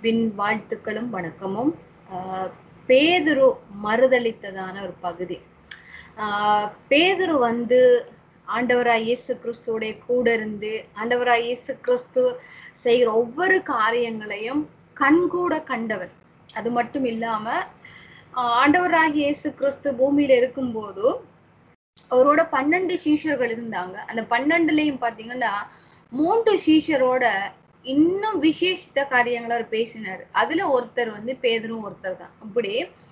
அன்பின் வாழ்த்துக்களும் வணக்கமும் ஆஹ் பேதுரு மறுதளித்ததான ஒரு பகுதி ஆஹ் பேதுரு வந்து ஆண்டவராய் இயேசு கிறிஸ்துவோடைய கூட இருந்து ஆண்டவராய் இயேசு கிறிஸ்து செய்கிற ஒவ்வொரு காரியங்களையும் கண்கூட கண்டவர் அது மட்டும் இல்லாம ஆஹ் ஆண்டவராகிய இயேசு கிறிஸ்து பூமியில இருக்கும்போது அவரோட பன்னெண்டு சீஷர்கள் இருந்தாங்க அந்த பன்னெண்டுலயும் பாத்தீங்கன்னா மூன்று சீஷரோட இன்னும் விசேஷித்த காரியங்களை அவர் பேசினார் அதுல ஒருத்தர் வந்து பேதரும் ஒருத்தர் தான் அப்படி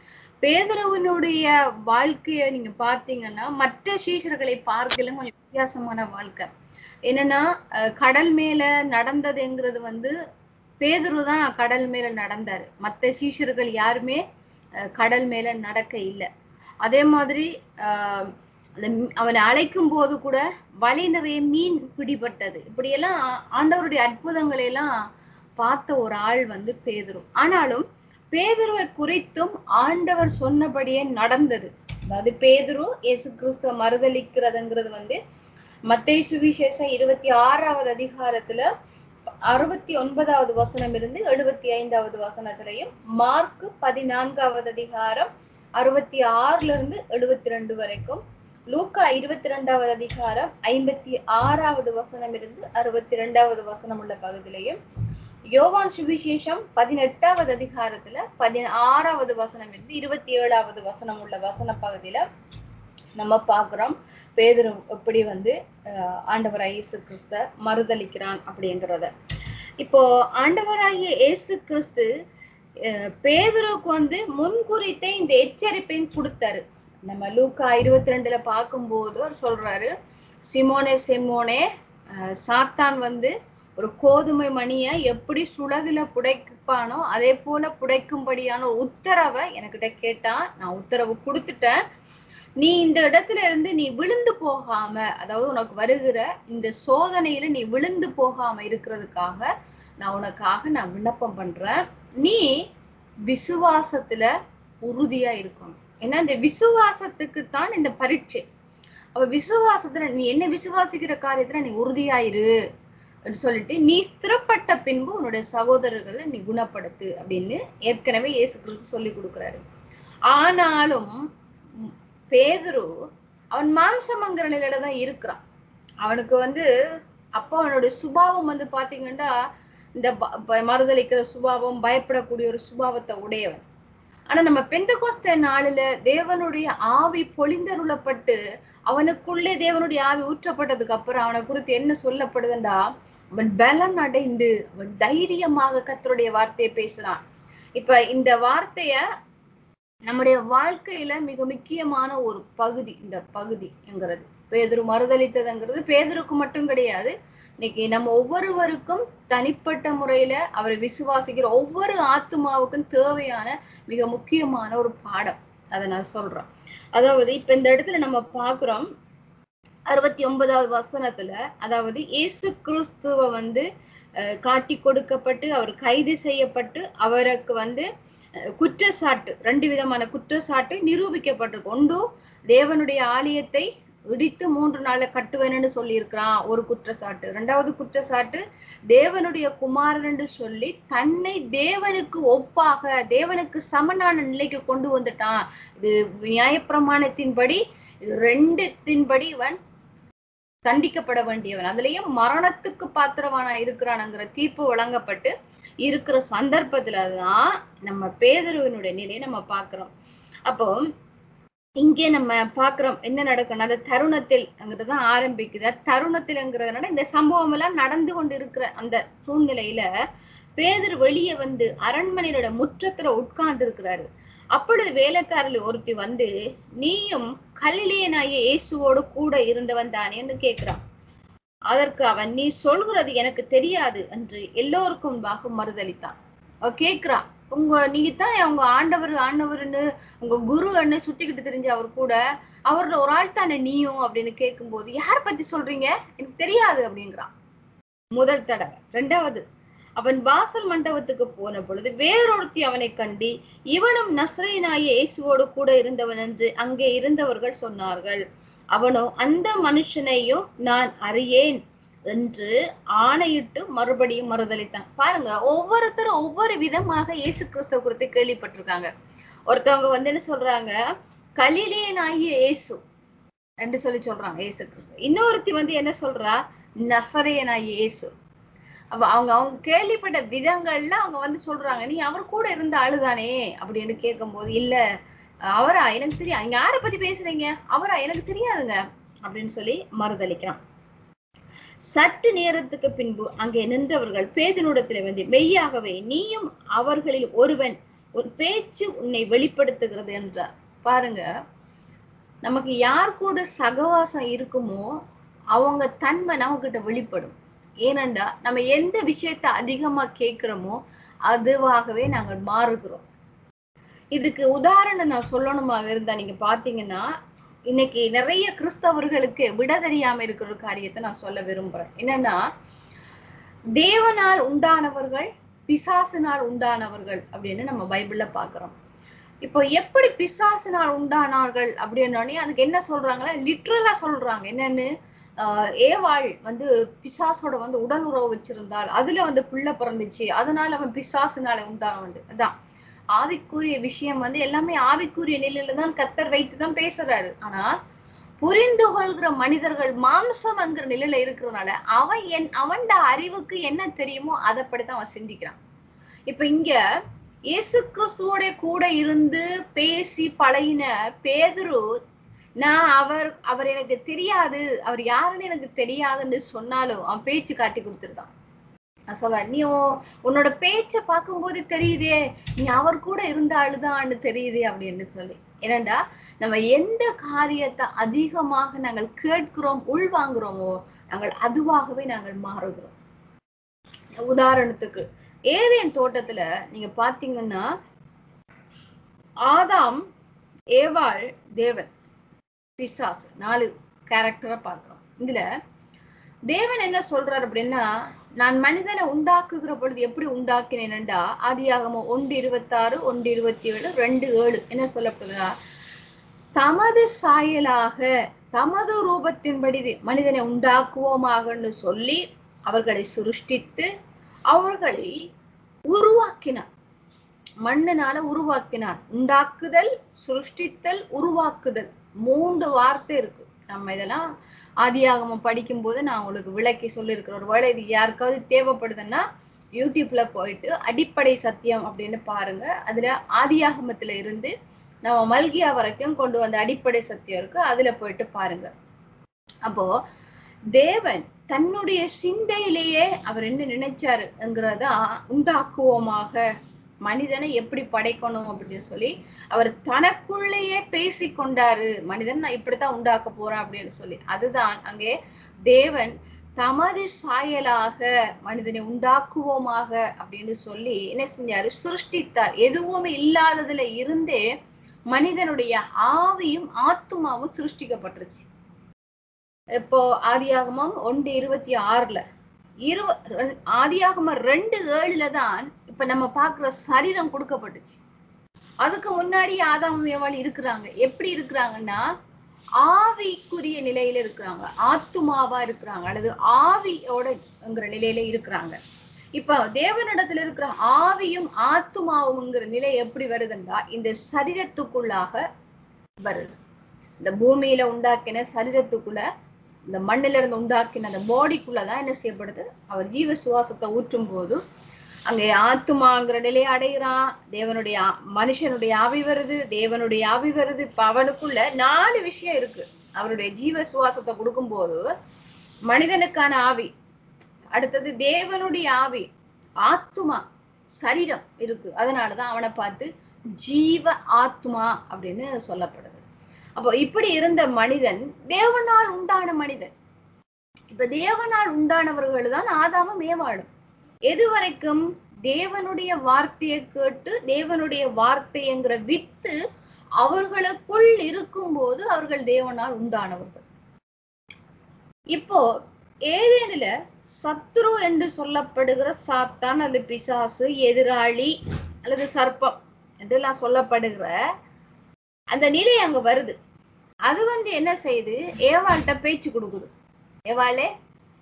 பேதுருவனுடைய வாழ்க்கைய நீங்க பார்த்தீங்கன்னா மற்ற சீஷர்களை பார்க்கலும் கொஞ்சம் வித்தியாசமான வாழ்க்கை என்னன்னா அஹ் கடல் மேல நடந்ததுங்கிறது வந்து பேதுரு தான் கடல் மேல நடந்தாரு மற்ற சீஷர்கள் யாருமே அஹ் கடல் மேல நடக்க இல்லை அதே மாதிரி ஆஹ் அந்த மீ- அவனை அழைக்கும் போது கூட வலை நிறைய மீன் பிடிபட்டது இப்படியெல்லாம் ஆண்டவருடைய அற்புதங்களை எல்லாம் பார்த்த ஒரு ஆள் வந்து பேதுரு ஆனாலும் பேதுருவை குறித்தும் ஆண்டவர் சொன்னபடியே நடந்தது அதாவது பேதுரு இயேசு கிறிஸ்துவ மறுதளிக்கிறதுங்கிறது வந்து மத்தேயு சுவிசேஷம் இருபத்தி ஆறாவது அதிகாரத்துல அறுபத்தி ஒன்பதாவது வசனம் இருந்து எழுபத்தி ஐந்தாவது வசனத்திலையும் மார்க் பதினான்காவது அதிகாரம் அறுபத்தி ஆறுல இருந்து எழுபத்தி ரெண்டு வரைக்கும் லூக்கா இருபத்தி ரெண்டாவது அதிகாரம் ஐம்பத்தி ஆறாவது வசனம் இருந்து அறுபத்தி ரெண்டாவது வசனம் உள்ள பகுதியிலையும் யோவான் சுவிசேஷம் பதினெட்டாவது அதிகாரத்துல பதினாறாவது வசனம் இருந்து இருபத்தி ஏழாவது வசனம் உள்ள வசன பகுதியில நம்ம பார்க்கிறோம் பேதுரு எப்படி வந்து அஹ், ஆண்டவராகிய இயேசு கிறிஸ்த மறுதளிக்கிறான் அப்படிங்கிறத இப்போ ஆண்டவராகிய இயேசு கிறிஸ்து அஹ், பேதுருவுக்கு வந்து முன்குறித்தே இந்த எச்சரிப்பையும் கொடுத்தாரு நம்ம லூக்கா இருபத்தி ரெண்டுல பார்க்கும்போது அவர் சொல்றாரு சிமோனே சிமோனே அஹ், சாத்தான் வந்து ஒரு கோதுமை மணியை எப்படி சுளகுல புடைப்பானோ அதே போல புடைக்கும்படியான ஒரு உத்தரவை என்கிட்ட கேட்டான் நான் உத்தரவு கொடுத்துட்டேன் நீ இந்த இடத்துல இருந்து நீ விழுந்து போகாம அதாவது உனக்கு வருகிற இந்த சோதனையில நீ விழுந்து போகாம இருக்கிறதுக்காக நான் உனக்காக நான் விண்ணப்பம் பண்றேன் நீ விசுவாசத்துல உறுதியா இருக்கணும் ஏன்னா இந்த விசுவாசத்துக்கு தான் இந்த பரீட்சை அப்ப விசுவாசத்துல நீ என்ன விசுவாசிக்கிற காரியத்துல நீ உறுதியாயிரு அப்படின்னு சொல்லிட்டு நீ ஸ்திரப்பட்ட பின்பு உன்னுடைய சகோதரர்களை நீ குணப்படுத்து அப்படின்னு ஏற்கனவே இயேசு கிறிஸ்து சொல்லி கொடுக்குறாரு ஆனாலும் ம், பேதுரு அவன் மாம்சமங்கிற நிலையில தான் இருக்கிறான் அவனுக்கு வந்து அப்போ அவனுடைய சுபாவம் வந்து பாத்தீங்கன்னா இந்த ப- ப- மறுதளிக்கிற சுபாவம் பயப்படக்கூடிய ஒரு சுபாவத்தை உடையவன் ஆனா நம்ம பெந்தகோஸ்த நாளில தேவனுடைய ஆவி பொழிந்தருளப்பட்டு அவனுக்குள்ளே தேவனுடைய ஆவி ஊற்றப்பட்டதுக்கு அப்புறம் அவனை குறித்து என்ன சொல்லப்படுதுண்டா அவன் பலன் அடைந்து அவன் தைரியமாக கர்த்தருடைய வார்த்தையை பேசுறான் இப்ப இந்த வார்த்தைய நம்முடைய வாழ்க்கையில மிக முக்கியமான ஒரு பகுதி இந்த பகுதிங்கிறது பேதுரு மறுதளித்ததுங்கிறது பேதுருக்கு மட்டும் கிடையாது இன்னைக்கு நம்ம ஒவ்வொருவருக்கும் தனிப்பட்ட முறையில அவரை விசுவாசிக்கிற ஒவ்வொரு ஆத்துமாவுக்கும் தேவையான மிக முக்கியமான ஒரு பாடம் அதை நான் சொல்றேன் அதாவது இப்ப இந்த இடத்துல நம்ம பாக்குறோம் அறுபத்தி ஒன்பதாவது வசனத்துல அதாவது இயேசு கிறிஸ்துவ வந்து அஹ், காட்டி கொடுக்கப்பட்டு அவர் கைது செய்யப்பட்டு அவருக்கு வந்து அஹ், குற்றச்சாட்டு ரெண்டு விதமான குற்றச்சாட்டு நிரூபிக்கப்பட்டிருக்கு ஒன்று தேவனுடைய ஆலயத்தை இடித்து மூன்று நாள்ல கட்டுவேன்னு சொல்லியிருக்கிறான் ஒரு குற்றச்சாட்டு ரெண்டாவது குற்றச்சாட்டு தேவனுடைய குமாரன் என்று சொல்லி தன்னை தேவனுக்கு ஒப்பாக தேவனுக்கு சமனான நிலைக்கு கொண்டு வந்துட்டான் இது நியாயப்பிரமாணத்தின்படி இது ரெண்டுத்தின்படி இவன் தண்டிக்கப்பட வேண்டியவன் அதுலயும் மரணத்துக்கு பாத்திரவானா இருக்கிறானுங்கிற தீர்ப்பு வழங்கப்பட்டு இருக்கிற சந்தர்ப்பத்துல தான் நம்ம பேதருவனுடைய நிலையை நம்ம பார்க்கிறோம் அப்போ இங்கே நம்ம பார்க்கிறோம் என்ன நடக்கணும் அந்த தருணத்தில் அங்கிட்டுதான் ஆரம்பிக்குது அந்த தருணத்தில்ங்கிறதுனால இந்த சம்பவம் எல்லாம் நடந்து கொண்டு இருக்கிற அந்த சூழ்நிலையில பேதர் வெளியே வந்து அரண்மனையோட முற்றத்துல உட்கார்ந்து இருக்கிறாரு அப்பொழுது வேலைக்காரில் ஒருத்தி வந்து நீயும் கலிலேயனாகிய இயேசுவோடு கூட இருந்தவன் தானேன்னு கேட்கிறான் அதற்கு அவன் நீ சொல்கிறது எனக்கு தெரியாது என்று எல்லோருக்கும் முன்பாக மறுதளித்தான் அவ கேக்குறான் உங்க நீங்க தான் உங்க ஆண்டவர் ஆண்டவர்னு உங்க குருன்னு சுத்திக்கிட்டு தெரிஞ்ச அவர் கூட அவர்ல ஒரு ஆள் தானே நீயும் அப்படின்னு கேட்கும்போது யார் பத்தி சொல்றீங்க எனக்கு தெரியாது அப்படிங்கிறான் முதல் தடவை ரெண்டாவது அவன் வாசல் மண்டபத்துக்கு போன பொழுது வேறொருத்தி அவனை கண்டி இவனும் நஸ்ரேனாய இயேசுவோடு கூட இருந்தவன் என்று அங்கே இருந்தவர்கள் சொன்னார்கள் அவனோ அந்த மனுஷனையும் நான் அறியேன் என்று ஆணையிட்டு மறுபடியும் மறுதளித்தான் பாருங்க ஒவ்வொருத்தரும் ஒவ்வொரு விதமாக இயேசு கிறிஸ்துவ குறித்து கேள்விப்பட்டிருக்காங்க ஒருத்தவங்க வந்து என்ன சொல்றாங்க கலிலேயனாகிய இயேசு என்று சொல்லி சொல்றாங்க இயேசு கிறிஸ்து இன்னொருத்தி வந்து என்ன சொல்றா நசரேயனாகிய இயேசு அப்ப அவங்க அவங்க கேள்விப்பட்ட விதங்கள்ல அவங்க வந்து சொல்றாங்க நீ அவர் கூட இருந்த ஆளுதானே அப்படின்னு கேட்கும்போது இல்ல அவரா எனக்கு தெரியாது நீங்க யாரை பத்தி பேசுறீங்க அவரா எனக்கு தெரியாதுங்க அப்படின்னு சொல்லி மறுதளிக்கிறான் சற்று நேரத்துக்கு பின்பு அங்கே நின்றவர்கள் பேதனுடத்துல வந்து மெய்யாகவே நீயும் அவர்களில் ஒருவன் ஒரு பேச்சு உன்னை வெளிப்படுத்துகிறது என்றார் பாருங்க நமக்கு யார் கூட சகவாசம் இருக்குமோ அவங்க தன்மை நம்மகிட்ட வெளிப்படும் ஏனண்டா நம்ம எந்த விஷயத்த அதிகமா கேட்கிறோமோ அதுவாகவே நாங்கள் மாறுகிறோம் இதுக்கு உதாரணம் நான் சொல்லணுமா இருந்தா நீங்க பாத்தீங்கன்னா இன்னைக்கு நிறைய கிறிஸ்தவர்களுக்கு விட தெரியாம இருக்கிற ஒரு காரியத்தை நான் சொல்ல விரும்புறேன் என்னன்னா தேவனால் உண்டானவர்கள் பிசாசினால் உண்டானவர்கள் அப்படின்னு நம்ம பைபிள்ல பாக்குறோம் இப்போ எப்படி பிசாசினால் உண்டானார்கள் அப்படின்னோடனே அதுக்கு என்ன சொல்றாங்களா லிட்ரலா சொல்றாங்க என்னன்னு ஆஹ் ஏவாள் வந்து பிசாசோட வந்து உடல் உறவு வச்சிருந்தாள் அதுல வந்து புள்ள பிறந்துச்சு அதனால அவன் பிசாசுனால உண்டானவன் அதான் ஆவிக்குரிய விஷயம் வந்து எல்லாமே ஆவிக்குரிய நிலையில தான் கத்தர் வைத்து தான் பேசுறாரு ஆனா புரிந்து கொள்கிற மனிதர்கள் மாம்சம்ங்கிற நிலையில இருக்கிறதுனால அவன் என் அவன்ட அறிவுக்கு என்ன தெரியுமோ அதைப்படித்தான் அவன் சிந்திக்கிறான் இப்ப இங்க இயேசு கிறிஸ்துவோட கூட இருந்து பேசி பழகின பேதுரு நான் அவர் அவர் எனக்கு தெரியாது அவர் யாருன்னு எனக்கு தெரியாதுன்னு சொன்னாலும் அவன் பேச்சு காட்டி கொடுத்துருக்கான் நான் சொல்றேன் நீ உன்- உன்னோட பேச்ச பார்க்கும்போது தெரியுதே நீ அவர் கூட இருந்த ஆளுதான்னு தெரியுதே அப்படின்னு சொல்லி ஏனண்டா நம்ம எந்த காரியத்தை அதிகமாக நாங்கள் கேட்கிறோம் உள்வாங்குறோமோ நாங்கள் அதுவாகவே நாங்கள் மாறுகிறோம் உதாரணத்துக்கு ஏதேன் தோட்டத்துல நீங்க பாத்தீங்கன்னா ஆதாம் ஏவாள் தேவன் பிசாசு நாலு கேரக்டரை பார்க்கிறோம் இதுல தேவன் என்ன சொல்றாரு அப்படின்னா நான் மனிதனை உண்டாக்குகிற பொழுது எப்படி உண்டாக்கினேன்டா ஆதியாகமம் ஒன்று இருபத்தாறு ஒன்று இருபத்தி ஏழு ரெண்டு ஏழு என்ன சொல்லப்படுதுன்னா தமது சாயலாக தமது ரூபத்தின்படி மனிதனை உண்டாக்குவோமாகன்னு சொல்லி அவர்களை சிருஷ்டித்து அவர்களை உருவாக்கினார் மண்ணினால உருவாக்கினார் உண்டாக்குதல் சிருஷ்டித்தல் உருவாக்குதல் மூன்று வார்த்தை இருக்கு நம்ம இதெல்லாம் ஆதியாகமம் படிக்கும்போது நான் உங்களுக்கு விளக்கி சொல்லியிருக்கிறேன் ஒரு வேளை இது யாருக்காவது தேவைப்படுதுன்னா யூடியூப்ல போயிட்டு அடிப்படை சத்தியம் அப்படின்னு பாருங்க அதுல ஆதியாகமத்துல இருந்து நம்ம மல்கியா வரைக்கும் கொண்டு வந்த அடிப்படை சத்தியம் இருக்கு அதுல போயிட்டு பாருங்க அப்போ தேவன் தன்னுடைய சிந்தையிலேயே அவர் என்ன நினைச்சாருங்கிறதா உண்டாக்குவோமாக மனிதனை எப்படி படைக்கணும் அப்படின்னு சொல்லி அவர் தனக்குள்ளேயே பேசி கொண்டாரு மனிதன் நான் இப்படித்தான் உண்டாக்க போறேன் அப்படின்னு சொல்லி அதுதான் அங்கே தேவன் தமது சாயலாக மனிதனை உண்டாக்குவோமாக அப்படின்னு சொல்லி என்ன செஞ்சாரு சிருஷ்டித்தார் எதுவுமே இல்லாததுல இருந்தே மனிதனுடைய ஆவியும் ஆத்துமாவும் சிருஷ்டிக்கப்பட்டுருச்சு இப்போ ஆதியாகமம் ஒன்று இருபத்தி ஆறுல இருவ ரெ- ஆதியாகமம் ரெண்டு ஏழுல தான் இப்ப நம்ம பார்க்கிற சரீரம் கொடுக்கப்பட்டுச்சு அதுக்கு முன்னாடி ஆதாம் ஏவாள் இருக்கிறாங்க எப்படி இருக்கிறாங்கன்னா ஆவிக்குரிய நிலையில இருக்கிறாங்க ஆத்துமாவா இருக்கிறாங்க அல்லது ஆவியோடங்கிற நிலையில இருக்கிறாங்க இப்ப தேவனிடத்துல இருக்கிற ஆவியும் ஆத்துமாவுங்கிற நிலை எப்படி வருதுன்னா இந்த சரீரத்துக்குள்ளாக வருது இந்த பூமியில உண்டாக்கின சரீரத்துக்குள்ள இந்த மண்ணில இருந்து உண்டாக்கின அந்த பாடிக்குள்ளதான் என்ன செய்யப்படுது அவர் ஜீவ சுவாசத்தை ஊற்றும் போது அங்கே ஆத்துமாங்கிற நிலையை அடைகிறான் தேவனுடைய ஆ- மனுஷனுடைய ஆவி வருது தேவனுடைய ஆவி வருது இப்ப அவனுக்குள்ள நாலு விஷயம் இருக்கு அவருடைய ஜீவ சுவாசத்தை கொடுக்கும்போது மனிதனுக்கான ஆவி அடுத்தது தேவனுடைய ஆவி ஆத்துமா சரீரம் இருக்கு அதனாலதான் அவனை பார்த்து ஜீவ ஆத்மா அப்படின்னு சொல்லப்படுது அப்போ இப்படி இருந்த மனிதன் தேவனால் உண்டான மனிதன் இப்ப தேவனால் உண்டானவர்கள் தான் ஆதாமும் ஏவாளும் எது வரைக்கும் தேவனுடைய வார்த்தையை கேட்டு தேவனுடைய வார்த்தைங்கிற வித்து அவர்களுக்குள் இருக்கும்போது அவர்கள் தேவனால் உண்டானவர்கள் இப்போ ஏதேனில சத்ரு என்று சொல்லப்படுகிற சாத்தான் அல்லது பிசாசு எதிராளி அல்லது சர்ப்பம் என்றெல்லாம் சொல்லப்படுகிற அந்த நிலை அங்க வருது அது வந்து என்ன செய்யுது ஏவாள்கிட்ட பேச்சு கொடுக்குது ஏவாளே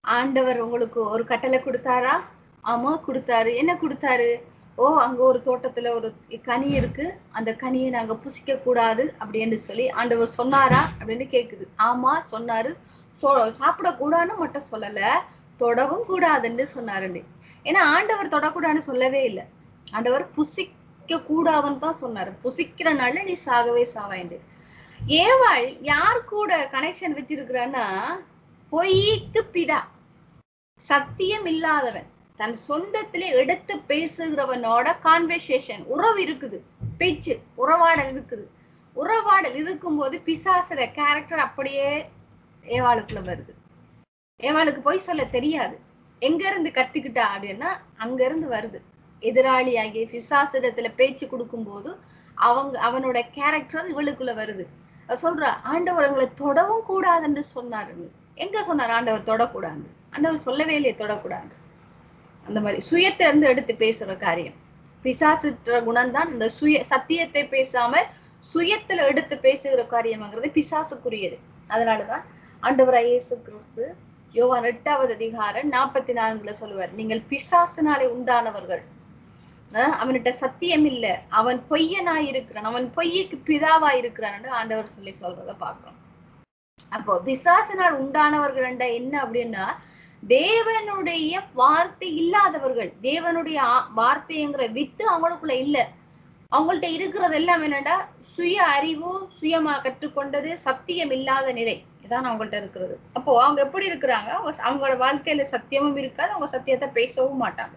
ஆண்டவர் உங்களுக்கு ஒரு கட்டளை கொடுத்தாரா ஆமா கொடுத்தாரு என்ன கொடுத்தாரு ஓ அங்க ஒரு தோட்டத்துல ஒரு கனி இருக்கு அந்த கனியை நாங்க புசிக்க கூடாது அப்படின்னு சொல்லி ஆண்டவர் சொன்னாரா அப்படின்னு கேக்குது ஆமா சொன்னாரு சொ- சாப்பிடக்கூடாதுன்னு மட்டும் சொல்லல தொடவும் கூடாதுன்னு சொன்னாருன்னு ஏன்னா ஆண்டவர் தொடக்கூடாதுன்னு சொல்லவே இல்லை ஆண்டவர் புசிக்க கூடாதுன்னு தான் சொன்னாரு புசிக்கிறனால நீ சாகவே சாவேண்டு ஏவாள் யார் கூட கனெக்ஷன் வச்சிருக்கிறான்னா பொய்க்கு பிதா சத்தியம் இல்லாதவன் தன் சொந்தத்திலே எடுத்து பேசுகிறவனோட கான்வர்சேஷன் உறவு இருக்குது பேச்சு உறவாடல் இருக்குது உறவாடல் இருக்கும்போது பிசாசுற கேரக்டர் அப்படியே ஏவாளுக்குள்ள வருது ஏவாளுக்கு போய் சொல்ல தெரியாது எங்க இருந்து கத்துக்கிட்டா அப்படின்னா அங்க இருந்து வருது எதிராளியாகிய பிசாசிடத்துல பேச்சு கொடுக்கும்போது அவங்க அவனோட கேரக்டர் இவளுக்குள்ள வருது அவ சொல்றா ஆண்டவர் உங்களை தொடவும் கூடாதுன்னு சொன்னாருன்னு எங்க சொன்னார் ஆண்டவர் தொடக்கூடாது ஆண்டவர் சொல்லவே இல்லையே தொடக்கூடாது அந்த மாதிரி சுயத்தை இருந்து எடுத்து பேசுற காரியம் பிசாசுன்ற குணம் தான் இந்த சுய சத்தியத்தை பேசாம சுயத்துல எடுத்து பேசுகிற காரியம்ங்கிறது பிசாசுக்குரியது அதனாலதான் ஆண்டவர் இயேசு கிறிஸ்து யோவான் எட்டாவது அதிகாரம் நாற்பத்தி நான்குல சொல்லுவார் நீங்கள் பிசாசினாலே உண்டானவர்கள் அஹ் அவன்கிட்ட சத்தியம் இல்ல அவன் பொய்யனாய் இருக்கிறான் அவன் பொய்யுக்கு பிதாவா இருக்கிறான் ஆண்டவர் சொல்லி சொல்றத பாக்குறோம் அப்போ பிசாசினால் உண்டானவர்கள் என்றா என்ன அப்படின்னா தேவனுடைய வார்த்தை இல்லாதவர்கள் தேவனுடைய ஆ- வார்த்தைங்கிற வித்து அவங்களுக்குள்ள இல்ல அவங்கள்ட்ட இருக்கிறது எல்லாம் என்னடா சுய அறிவு சுயமா கற்றுக்கொண்டது சத்தியம் இல்லாத நிலை இதான் அவங்கள்ட்ட இருக்கிறது அப்போ அவங்க எப்படி இருக்கிறாங்க அவங்க அவங்களோட வாழ்க்கையில சத்தியமும் இருக்காது அவங்க சத்தியத்தை பேசவும் மாட்டாங்க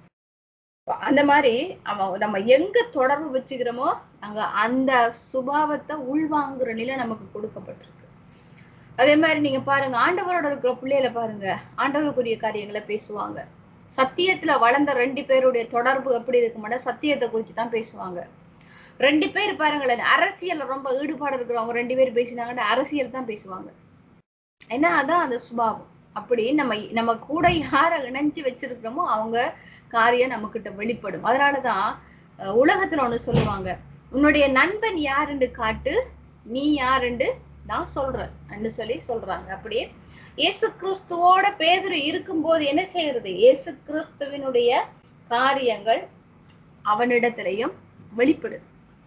அந்த மாதிரி அவன் நம்ம எங்க தொடர்பு வச்சுக்கிறோமோ அங்க அந்த சுபாவத்தை உள்வாங்குற நிலை நமக்கு கொடுக்கப்பட்டிருக்கு அதே மாதிரி நீங்க பாருங்க ஆண்டவரோட இருக்கிற பிள்ளைகளை பாருங்க ஆண்டவருக்குரிய காரியங்களை பேசுவாங்க சத்தியத்துல வளர்ந்த ரெண்டு பேருடைய தொடர்பு எப்படி இருக்குமாட்டா சத்தியத்தை குறிச்சு தான் பேசுவாங்க ரெண்டு பேர் பாருங்களேன் அரசியல்ல ரொம்ப ஈடுபாடு இருக்கிறவங்க ரெண்டு பேர் பேசினாங்கன்னா அரசியல் தான் பேசுவாங்க ஏன்னா அதான் அந்த சுபாவம் அப்படி நம்ம நம்ம கூட யாரை இணைஞ்சு வச்சிருக்கிறோமோ அவங்க காரியம் நம்ம கிட்ட வெளிப்படும் அதனாலதான் அஹ், உலகத்துல ஒண்ணு சொல்லுவாங்க உன்னுடைய நண்பன் யாருன்னு காட்டு நீ யாருன்னு நான் சொல்றேன் சொல்லி சொல்றாங்க அப்படியே இயேசு கிறிஸ்துவோட பேதுரு இருக்கும்போது என்ன செய்யறது இயேசு கிறிஸ்துவினுடைய காரியங்கள் அவனிடத்திலையும் வெளிப்படுது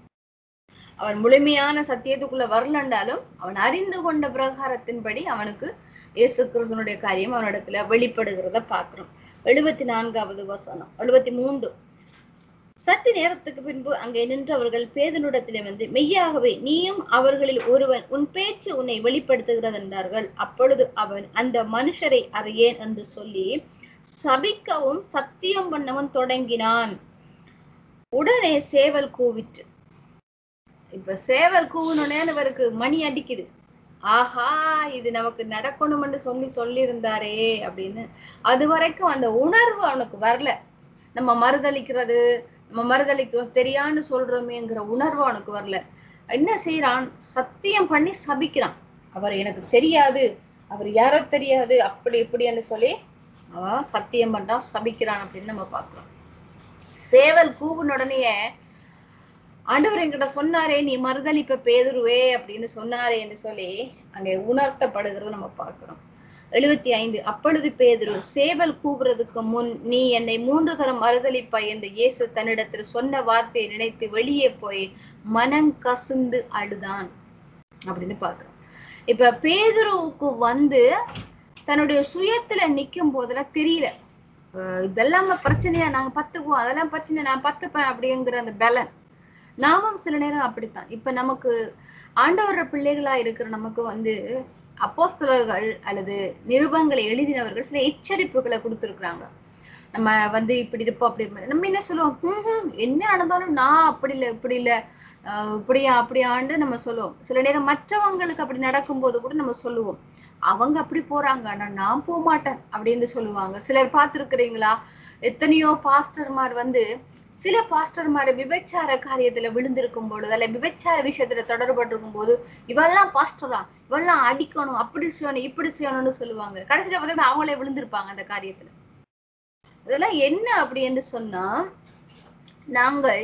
அவன் முழுமையான சத்தியத்துக்குள்ள வரலண்டாலும் அவன் அறிந்து கொண்ட பிரகாரத்தின்படி அவனுக்கு இயேசு கிறிஸ்துவனுடைய காரியம் அவனிடத்துல வெளிப்படுகிறத பார்க்கிறோம் எழுபத்தி நான்காவது வசனம் எழுபத்தி மூன்று சற்று நேரத்துக்கு பின்பு அங்கே நின்றவர்கள் பேதனிடத்திலே வந்து மெய்யாகவே நீயும் அவர்களில் ஒருவன் உன் பேச்சு உன்னை வெளிப்படுத்துகிறது என்றார்கள் அப்பொழுது அவன் அந்த மனுஷரை அறியேன் என்று சொல்லி சபிக்கவும் சத்தியம் பண்ணவும் தொடங்கினான் உடனே சேவல் கூவிற்று இப்ப சேவல் கூவணுன்னே இவருக்கு மணி அடிக்குது ஆஹா இது நமக்கு நடக்கணும்னு சொல்லி சொல்லியிருந்தாரே அப்படின்னு அது வரைக்கும் அந்த உணர்வு அவனுக்கு வரல நம்ம மறுதளிக்கிறது நம்ம மறுதளிக்கிறோம் தெரியான்னு சொல்றோமேங்கிற உணர்வு அவனுக்கு வரல என்ன செய்யறான் சத்தியம் பண்ணி சபிக்கிறான் அவர் எனக்கு தெரியாது அவர் யாரோ தெரியாது அப்படி இப்படின்னு சொல்லி அவன் சத்தியம் பண்றான் சபிக்கிறான் அப்படின்னு நம்ம பார்க்கிறோம் சேவல் கூவுன உடனேயே ஆண்டவர் என்கிட்ட சொன்னாரே நீ மறுதளிப்ப பேதுருவே அப்படின்னு சொன்னாரே என்று சொல்லி அங்கே உணர்த்தப்படுகிறது நம்ம பார்க்கிறோம் எழுபத்தி ஐந்து அப்பொழுது பேதுரு சேவல் கூவுறதுக்கு முன் நீ என்னை மூன்று தரம் மறுதளிப்பாய் என்று இயேசு தன்னிடத்தில் சொன்ன வார்த்தையை நினைத்து வெளியே போய் மனங்கசிந்து அழுதான் அப்படின்னு பார்க்கிறோம் இப்ப பேதுருவுக்கு வந்து தன்னுடைய சுயத்துல நிக்கும் போதெல்லாம் தெரியல அஹ் இதெல்லாம் பிரச்சனையா நாங்க பத்துக்குவோம் அதெல்லாம் பிரச்சனை நான் பத்துப்பேன் அப்படிங்கிற அந்த பலன் நாமும் சில நேரம் அப்படித்தான் இப்ப நமக்கு ஆண்டவர பிள்ளைகளா இருக்கிற நமக்கு வந்து அப்போஸ்தலர்கள் அல்லது நிருபங்களை எழுதினவர்கள் சில எச்சரிப்புகளை கொடுத்துருக்குறாங்க நம்ம வந்து இப்படி இருப்போம் அப்படி இருப்போம். நம்ம என்ன சொல்லுவோம் "ஹம், ஹம், என்ன நடந்தாலும் நான் அப்படி இல்லை இப்படி இல்லை ஆஹ் இப்படியா அப்படியாண்டு நம்ம சொல்லுவோம் சில நேரம் மற்றவங்களுக்கு அப்படி நடக்கும்போது கூட நம்ம சொல்லுவோம் அவங்க அப்படி போறாங்க ஆனா நான் போக மாட்டேன் அப்படின்னு சொல்லுவாங்க சிலர் பார்த்திருக்கிறீங்களா எத்தனையோ பாஸ்டர்மார் வந்து சில பாஸ்டர்மார் விபச்சார காரியத்துல விழுந்திருக்கும் பொழுது அல்ல விபச்சார விஷயத்துல தொடர்பட்டிருக்கும் போது இவெல்லாம் பாஸ்டரா இவெல்லாம் அடிக்கணும் அப்படி செய்யணும் இப்படி செய்யணும்னு சொல்லுவாங்க கடைசியில பார்த்தீங்கன்னா அவங்களே விழுந்திருப்பாங்க அந்த காரியத்துல இதெல்லாம் என்ன அப்படின்னு சொன்னா நாங்கள்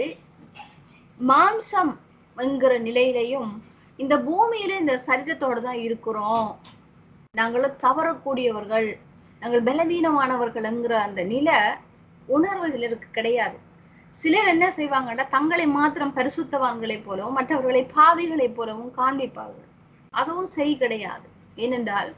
மாம்சம் என்கிற நிலையிலையும் இந்த பூமியில இந்த சரீரத்தோட தான் இருக்கிறோம் நாங்களும் தவறக்கூடியவர்கள் நாங்கள் பலவீனமானவர்கள்ங்கிற அந்த நில உணர்வு சிலருக்கு கிடையாது சிலர் என்ன செய்வாங்கன்னா தங்களை மாத்திரம் பரிசுத்தவான்களை போலவும் மற்றவர்களை பாவிகளை போலவும் காண்பிப்பார்கள் அதுவும் சரி கிடையாது ஏனென்றால்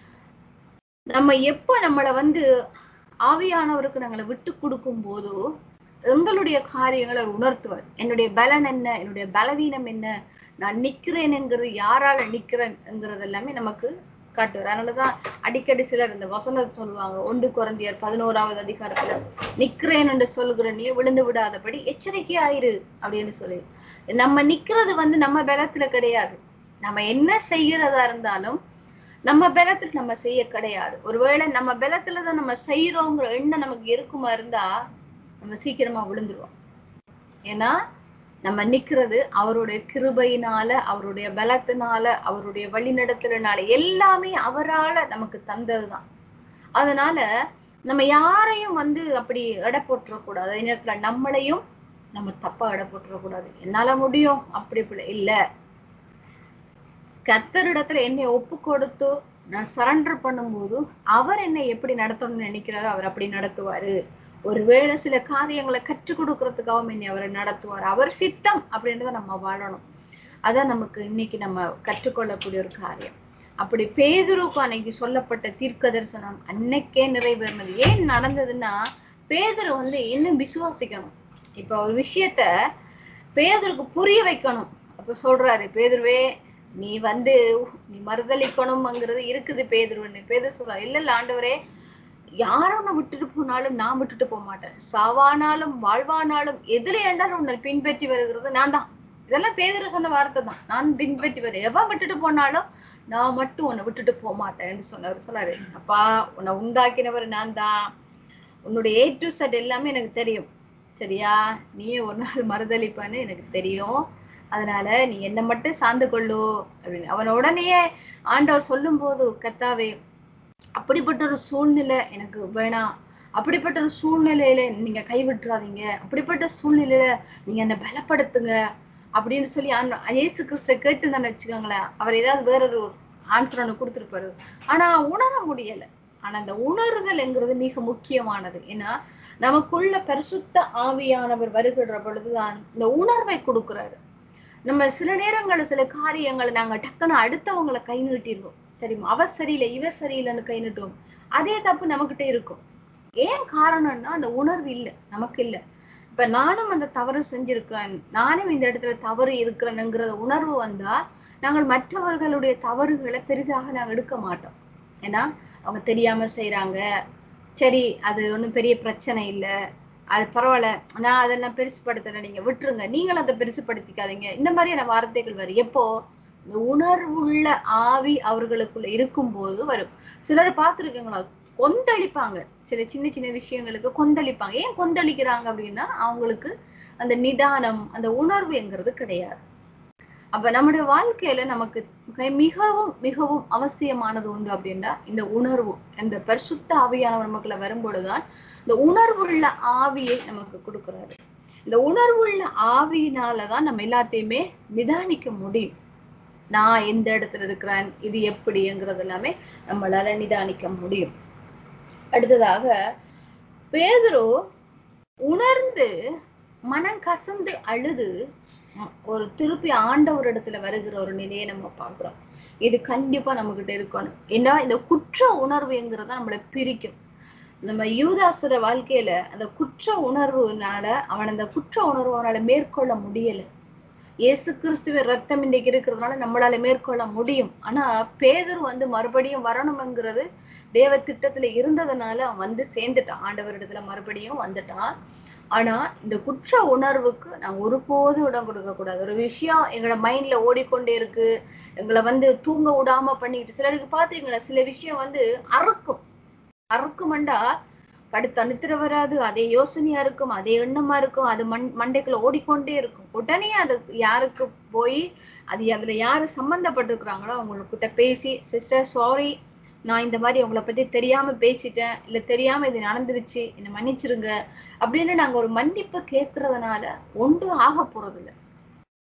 நம்ம எப்ப நம்மளை வந்து ஆவியானவருக்கு நாங்களை விட்டு கொடுக்கும் போதோ எங்களுடைய காரியங்களை அவர் உணர்த்துவார் என்னுடைய பலன் என்ன என்னுடைய பலவீனம் என்ன நான் நிக்கிறேன் என்கிறது யாரால நிக்கிறேன்ங்கிறது எல்லாமே நமக்கு காட்டுவார் அதனாலதான் அடிக்கடி சிலர் இந்த வசனம் சொல்லுவாங்க ஒன்று குறந்தியர் பதினோராவது அதிகாரத்துல நிக்கிறேன் என்று சொல்லுகிற நீ விழுந்து விடாதபடி எச்சரிக்கையாயிரு அப்படின்னு சொல்லி நம்ம நிக்கிறது வந்து நம்ம பலத்துல கிடையாது நம்ம என்ன செய்யறதா இருந்தாலும் நம்ம பலத்துக்கு நம்ம செய்ய கிடையாது ஒருவேளை நம்ம பலத்துலதான் நம்ம செய்யறோங்கிற எண்ணம் நமக்கு இருக்குமா இருந்தா நம்ம சீக்கிரமா விழுந்துருவோம் ஏன்னா நம்ம நிக்கிறது அவருடைய கிருபையினால அவருடைய பலத்தினால அவருடைய வழிநடத்தலினால எல்லாமே அவரால நமக்கு தந்ததுதான் அதனால நம்ம யாரையும் வந்து அப்படி எடை போட்டுறக்கூடாது அதே நேரத்துல நம்மளையும் நம்ம தப்பா எடை போட்டுறக்கூடாது என்னால முடியும் அப்படி இப்படி இல்ல கத்தரிடத்துல என்னை ஒப்பு கொடுத்து நான் சரண்டர் பண்ணும்போது அவர் என்னை எப்படி நடத்தணும்னு நினைக்கிறாரோ அவர் அப்படி நடத்துவாரு ஒருவேளை சில காரியங்களை கற்றுக் கொடுக்கறதுக்காகவும் என்னை அவரை நடத்துவார் அவர் சித்தம் அப்படின்றத நம்ம வாழணும் அதான் நமக்கு இன்னைக்கு நம்ம கற்றுக்கொள்ளக்கூடிய ஒரு காரியம் அப்படி பேதுருக்கு அன்னைக்கு சொல்லப்பட்ட தீர்க்க தரிசனம் அன்னைக்கே நிறைவேறினது ஏன் நடந்ததுன்னா பேதுரு வந்து இன்னும் விசுவாசிக்கணும் இப்ப ஒரு விஷயத்த பேதருக்கு புரிய வைக்கணும் அப்ப சொல்றாரு பேதுருவே நீ வந்து நீ மறுதளிக்கணும்ங்கிறது இருக்குது பேதுருன்னு பேதுரு சொல்றாரு இல்ல இல்ல ஆண்டவரே யாரும் உன்னை விட்டுட்டு போனாலும் நான் விட்டுட்டு போக மாட்டேன் சாவானாலும் வாழ்வானாலும் எதுல ஏண்டாலும் உன்னை பின்பற்றி வருகிறது நான் தான் இதெல்லாம் பேதர் சொன்ன வார்த்தை தான் நான் பின்பற்றி வருவேன் எவன் விட்டுட்டு போனாலும் நான் மட்டும் உன்னை விட்டுட்டு போக மாட்டேன்னு சொன்னாரு சொன்னாரு அப்பா உன்னை உண்டாக்கினவர் நான் தான் உன்னுடைய ஏ டு செட் எல்லாமே எனக்கு தெரியும் சரியா நீயே ஒரு நாள் மறுதளிப்பான்னு எனக்கு தெரியும் அதனால நீ என்ன மட்டும் சார்ந்து கொள்ளு அப்படின்னு அவன் உடனேயே ஆண்டவர் சொல்லும் போது கத்தாவே அப்படிப்பட்ட ஒரு சூழ்நிலை எனக்கு வேணாம் அப்படிப்பட்ட ஒரு சூழ்நிலையில நீங்க கைவிட்டுறாதீங்க அப்படிப்பட்ட சூழ்நிலையில நீங்க என்ன பலப்படுத்துங்க அப்படின்னு சொல்லி ஆண்ட- இயேசு கிறிஸ்த கேட்டு தானே வச்சுக்கோங்களேன் அவர் ஏதாவது வேறொரு ஆன்சர் ஒன்று கொடுத்துருப்பாரு ஆனா உணர முடியல ஆனா அந்த உணர்தல்ங்கிறது மிக முக்கியமானது ஏன்னா நமக்குள்ள பரிசுத்த ஆவியானவர் வருகிற பொழுதுதான் இந்த உணர்வை கொடுக்கிறாரு நம்ம சில நேரங்கள்ல சில காரியங்களை நாங்க டக்குன்னு அடுத்தவங்களை கை நீட்டிடுவோம் தெரியுமா அவ சரியில்லை இவ சரியில்லைன்னு கை நீட்டுவோம் அதே தப்பு நம்மகிட்ட இருக்கும் ஏன் காரணம்னா அந்த உணர்வு இல்ல நமக்கு இல்ல இப்ப நானும் அந்த தவறு செஞ்சிருக்கிறேன் நானும் இந்த இடத்துல தவறு இருக்கிறேனுங்கிற உணர்வு வந்தா நாங்கள் மற்றவர்களுடைய தவறுகளை பெரிதாக நாங்க எடுக்க மாட்டோம் ஏன்னா அவங்க தெரியாம செய்றாங்க சரி அது ஒண்ணும் பெரிய பிரச்சனை இல்ல அது பரவாயில்ல நான் அதெல்லாம் பெருசுப்படுத்தல நீங்க விட்டுருங்க நீங்களும் அதை பெருசுப்படுத்திக்காதீங்க இந்த மாதிரியான வார்த்தைகள் வரும் எப்போ இந்த உணர்வுள்ள ஆவி அவர்களுக்குள்ள இருக்கும்போது வரும் சிலர் பார்த்துருக்கீங்களா கொந்தளிப்பாங்க சில சின்ன சின்ன விஷயங்களுக்கு கொந்தளிப்பாங்க ஏன் கொந்தளிக்கிறாங்க அப்படின்னா அவங்களுக்கு அந்த நிதானம் அந்த உணர்வுங்கிறது கிடையாது அப்ப நம்முடைய வாழ்க்கையில நமக்கு மிக- மிகவும் மிகவும் அவசியமானது உண்டு அப்படின்னா இந்த உணர்வு இந்த பரிசுத்த ஆவியானவர் நமக்குள்ள வரும்பொழுதுதான் இந்த உணர்வுள்ள ஆவியை நமக்கு கொடுக்கிறாரு இந்த உணர்வுள்ள ஆவியினாலதான் நம்ம எல்லாத்தையுமே நிதானிக்க முடியும் நான் எந்த இடத்துல இருக்கிறேன் இது எப்படிங்கிறது எல்லாமே நம்மளால நிதானிக்க முடியும் அடுத்ததாக பேதுரு உணர்ந்து மனம் கசந்து அழுது ம், ஒரு திருப்பி ஆண்டவர் இடத்துல வருகிற ஒரு நிலையை நம்ம பார்க்கிறோம் இது கண்டிப்பா நம்ம கிட்ட இருக்கணும் ஏன்னா இந்த குற்ற உணர்வுங்கிறத நம்மளை பிரிக்கும் நம்ம யூதாசுர வாழ்க்கையில அந்த குற்ற உணர்வுனால அவன் அந்த குற்ற உணர்வு அவனால மேற்கொள்ள முடியல இயேசு கிறிஸ்துவின் ரத்தம் இன்றைக்கு இருக்கிறதுனால நம்மளால மேற்கொள்ள முடியும் ஆனா பேதர் வந்து மறுபடியும் வரணுங்கிறது தேவ திட்டத்துல இருந்ததுனால அவன் வந்து சேர்ந்துட்டான் ஆண்டவரிடத்துல மறுபடியும் வந்துட்டான் ஆனா இந்த குற்ற உணர்வுக்கு நான் ஒருபோதும் இடம் கொடுக்க கூடாது ஒரு விஷயம் எங்களோட மைண்ட்ல ஓடிக்கொண்டே இருக்கு எங்களை வந்து தூங்க விடாம பண்ணிக்கிட்டு சிலருக்கு பாத்தீங்களா சில விஷயம் வந்து அறுக்கும் அறுக்குமண்டா படுத்து அனுத்திர வராது அதே யோசனையா இருக்கும் அதே எண்ணமா இருக்கும் அது மண் மண்டைக்குள்ள ஓடிக்கொண்டே இருக்கும் உடனே அது யாருக்கு போய் அது அதுல யாரு சம்பந்தப்பட்டிருக்கிறாங்களோ அவங்கக்கிட்ட பேசி சிஸ்டர் சாரி நான் இந்த மாதிரி உங்களை பத்தி தெரியாம பேசிட்டேன் இல்ல தெரியாம இது நடந்துருச்சு என்னை மன்னிச்சிருங்க அப்படின்னு நாங்க ஒரு மன்னிப்பு கேட்கறதுனால ஒன்று ஆக போறது இல்ல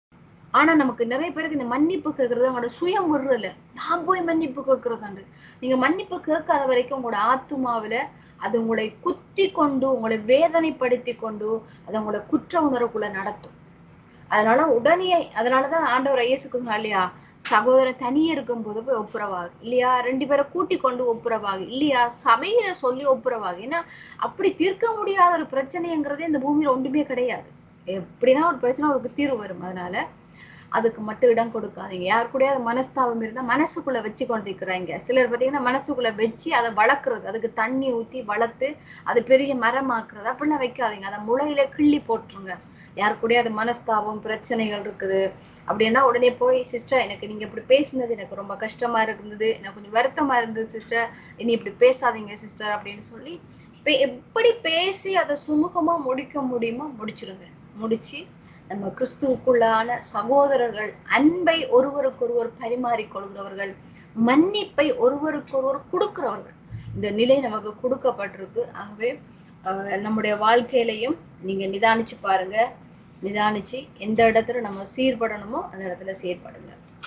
ஆனா நமக்கு நிறைய பேருக்கு இந்த மன்னிப்பு கேட்கறது அவங்களோட சுயம் விடுறல நான் போய் மன்னிப்பு கேட்கறதாண்டு நீங்க மன்னிப்பு கேட்காத வரைக்கும் உங்களோட ஆத்துமாவில அது உங்களை குத்தி கொண்டு உங்களை வேதனைப்படுத்தி கொண்டு அது உங்களை குற்ற உணர்வுக்குள்ள நடத்தும் அதனால உடனே அதனாலதான் ஆண்டவர் இயேசுக்கு சொன்னார் இல்லையா சகோதரன் தனியே இருக்கும் போது போய் ஒப்புரவாகு இல்லையா ரெண்டு பேரை கூட்டி கொண்டு ஒப்புரவாகு இல்லையா சபையில சொல்லி ஒப்புரவாகு ஏன்னா அப்படி தீர்க்க முடியாத ஒரு பிரச்சனைங்கிறதே இந்த பூமியில ஒன்றுமே கிடையாது எப்படின்னா ஒரு பிரச்சனை அவருக்கு தீர்வு வரும் அதனால அதுக்கு மட்டும் இடம் கொடுக்காதீங்க யார் கூடயாவது மனஸ்தாபம் இருந்தா மனசுக்குள்ள வச்சு கொண்டிருக்கிறாங்க சிலர் பாத்தீங்கன்னா மனசுக்குள்ள வச்சு அதை வளர்க்குறது அதுக்கு தண்ணி ஊத்தி வளர்த்து அது பெரிய மரமாக்குறது அப்படிலாம் வைக்காதீங்க அதை முளையில கிள்ளி போட்டுருங்க யார் கூடயாவது மனஸ்தாபம் பிரச்சனைகள் இருக்குது அப்படின்னா உடனே போய் சிஸ்டர் எனக்கு நீங்க இப்படி பேசுனது எனக்கு ரொம்ப கஷ்டமா இருந்தது எனக்கு கொஞ்சம் வருத்தமா இருந்தது சிஸ்டர் இனி இப்படி பேசாதீங்க சிஸ்டர் அப்படின்னு சொல்லி பே- எப்படி பேசி அதை சுமூகமா முடிக்க முடியுமோ முடிச்சிருங்க முடிச்சு நம்ம கிறிஸ்துவுக்குள்ளான சகோதரர்கள் அன்பை ஒருவருக்கொருவர் பரிமாறிக்கொள்கிறவர்கள் மன்னிப்பை ஒருவருக்கொருவர் கொடுக்கிறவர்கள் இந்த நிலை நமக்கு கொடுக்கப்பட்டிருக்கு ஆகவே ஆஹ், நம்முடைய வாழ்க்கையிலையும் நீங்க நிதானிச்சு பாருங்க நிதானிச்சு எந்த இடத்துல நம்ம சீர்படணுமோ அந்த இடத்துல சீர்படுங்க